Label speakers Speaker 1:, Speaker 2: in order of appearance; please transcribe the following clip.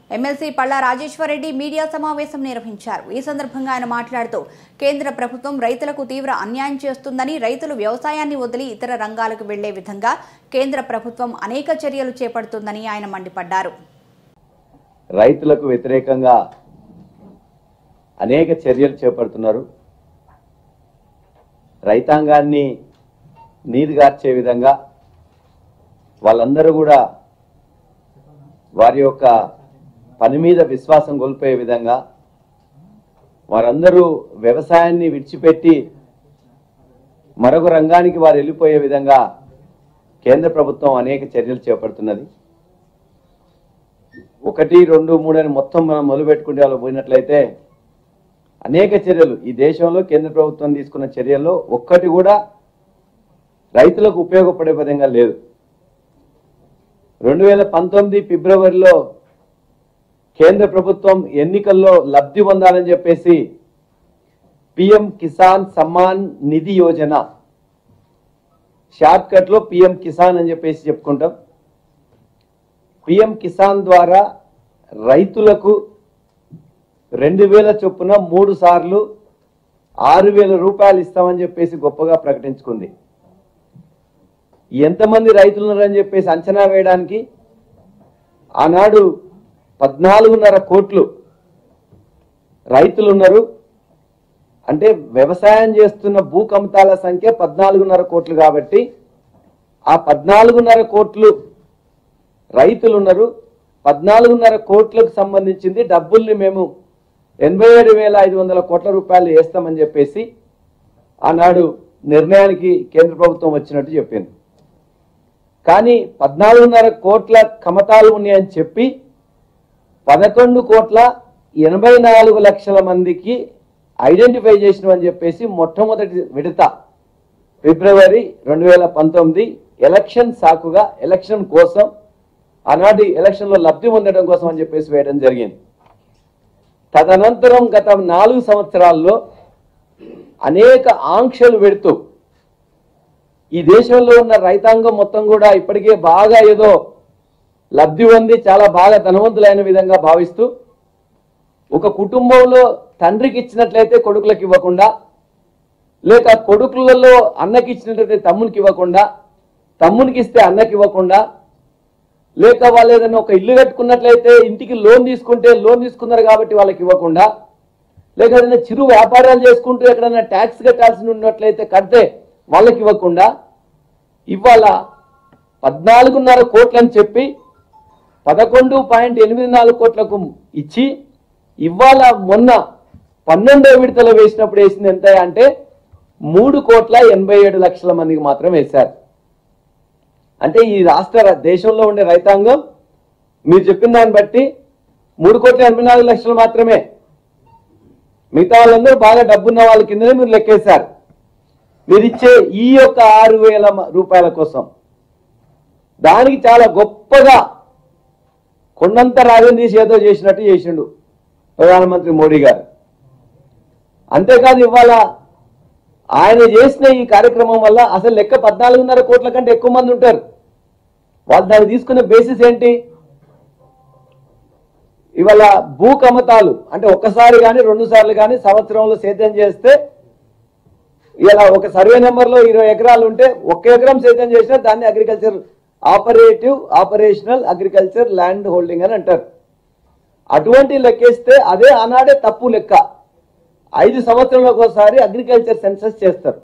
Speaker 1: MLC Palla Rajeshwar Reddy media సమావేశం నిర్వహించారు ఈ సందర్భంగా ఆయన మాట్లాడుతూ కేంద్ర ప్రభుత్వం రైతులకు తీవ్ర అన్యాయం చేస్తుందని రైతులు వ్యవసాయాన్ని వదిలి ఇతర రంగాలకు వెళ్లే విధంగా కేంద్ర ప్రభుత్వం అనేక చర్యలు చేపడుతుందని ఆయన మండిపడ్డారు
Speaker 2: రైతులకు వ్యతిరేకంగా అనేక చర్యలు చేపడుతున్నారు రైతాంగాన్ని నీరుగార్చే విధంగా వాళ్ళందరూ కూడా వారి యొక్క పని మీద విశ్వాసం కోల్పోయే విధంగా వారందరూ వ్యవసాయాన్ని విడిచిపెట్టి మరొక రంగానికి వారు వెళ్ళిపోయే విధంగా కేంద్ర ప్రభుత్వం అనేక చర్యలు చేపడుతున్నది ఒకటి రెండు మూడు అని మొత్తం మనం మొదలు పెట్టుకుంటే వాళ్ళు పోయినట్లయితే అనేక చర్యలు ఈ దేశంలో కేంద్ర ప్రభుత్వం తీసుకున్న చర్యల్లో ఒక్కటి కూడా రైతులకు ఉపయోగపడే విధంగా లేదు రెండు వేల పంతొమ్మిది ఫిబ్రవరిలో కేంద్ర ప్రభుత్వం ఎన్నికల్లో లబ్ధి పొందాలని చెప్పేసి PM Kisan Samman Nidhi Yojana short cut లో పిఎం కిసాన్ అని చెప్పేసి చెప్పుకుంటాం పిఎం కిసాన్ ద్వారా రైతులకు రెండు వేల చొప్పున మూడు సార్లు ఆరు వేల రూపాయలు ఇస్తామని చెప్పేసి గొప్పగా ప్రకటించుకుంది ఎంతమంది రైతులు ఉన్నారని చెప్పేసి అంచనా వేయడానికి ఆనాడు పద్నాలుగున్నర కోట్లు రైతులు ఉన్నారు అంటే వ్యవసాయం చేస్తున్న భూ కమతాల సంఖ్య పద్నాలుగున్నర కోట్లు కాబట్టి ఆ పద్నాలుగున్నర కోట్లు రైతులు ఉన్నారు పద్నాలుగున్నర కోట్లకు సంబంధించింది డబ్బుల్ని మేము ఎనభై ఏడు వేల ఐదు వందల కోట్ల రూపాయలు వేస్తామని చెప్పేసి ఆనాడు నిర్ణయానికి కేంద్ర ప్రభుత్వం వచ్చినట్టు చెప్పింది కానీ పద్నాలుగున్నర కోట్ల కమతాలు ఉన్నాయని చెప్పి పదకొండు కోట్ల ఎనభై నాలుగు లక్షల మందికి ఐడెంటిఫై చేసినామని చెప్పేసి మొట్టమొదటి విడత ఫిబ్రవరి రెండు వేల పంతొమ్మిది ఎలక్షన్ సాకుగా ఎలక్షన్ కోసం ఆనాటి ఎలక్షన్లో లబ్ధి పొందడం కోసం అని చెప్పేసి వేయడం జరిగింది తదనంతరం గత నాలుగు సంవత్సరాల్లో అనేక ఆంక్షలు పెడుతూ ఈ దేశంలో ఉన్న రైతాంగం మొత్తం కూడా ఇప్పటికే బాగా ఏదో లబ్ధి పొంది చాలా బాగా ధనవంతులైన విధంగా భావిస్తూ ఒక కుటుంబంలో తండ్రికి ఇచ్చినట్లయితే కొడుకులకు ఇవ్వకుండా లేక కొడుకులలో అన్నకి ఇచ్చినట్లయితే తమ్మునికి ఇవ్వకుండా తమ్మునికి ఇస్తే అన్నకి ఇవ్వకుండా లేక వాళ్ళు ఏదైనా ఒక ఇల్లు కట్టుకున్నట్లయితే ఇంటికి లోన్ తీసుకుంటే లోన్ తీసుకున్నారు కాబట్టి వాళ్ళకి ఇవ్వకుండా లేక ఏదైనా చిరు వ్యాపారాలు చేసుకుంటూ ఎక్కడైనా ట్యాక్స్ కట్టాల్సి ఉన్నట్లయితే కడితే వాళ్ళకి ఇవ్వకుండా ఇవాళ పద్నాలుగున్నర కోట్లని చెప్పి పదకొండు పాయింట్ ఎనిమిది నాలుగు కోట్లకు ఇచ్చి ఇవాళ మొన్న పన్నెండో విడతలో వేసినప్పుడు వేసింది ఎంత అంటే మూడు కోట్ల ఎనభై ఏడు లక్షల మందికి మాత్రం వేశారు అంటే ఈ రాష్ట్ర ర- దేశంలో ఉండే రైతాంగం మీరు చెప్పిన దాన్ని బట్టి మూడు కోట్ల ఎనభై నాలుగు లక్షలు మాత్రమే మిగతా వాళ్ళందరూ బాగా డబ్బున్న వాళ్ళ కిందనే మీరు లెక్కేశారు మీరు ఇచ్చే ఈ యొక్క ఆరు వేల మ- రూపాయల కోసం దానికి చాలా గొప్పగా కొండంత రాగం తీసి ఏదో చేసినట్టు చేసిండు ప్రధానమంత్రి మోడీ గారు అంతేకాదు ఇవాళ ఆయన చేసిన ఈ కార్యక్రమం వల్ల అసలు లెక్క పద్నాలుగున్నర కోట్ల కంటే ఎక్కువ మంది ఉంటారు వాళ్ళు దాన్ని తీసుకునే బేసిస్ ఏంటి ఇవాళ భూ కమతాలు అంటే ఒక్కసారి కానీ రెండు సార్లు కానీ సంవత్సరంలో సేద్యం చేస్తే ఇలా ఒక సర్వే నెంబర్లో ఇరవై ఎకరాలు ఉంటే ఒక్క ఎకరం సేద్యం చేసినా దాన్ని agriculture operative operational agriculture land holding అని అంటారు అటువంటి లెక్కేస్తే అదే ఆనాడే తప్పు లెక్క ఐదు సంవత్సరాలకు ఒకసారి అగ్రికల్చర్ సెన్సస్ చేస్తారు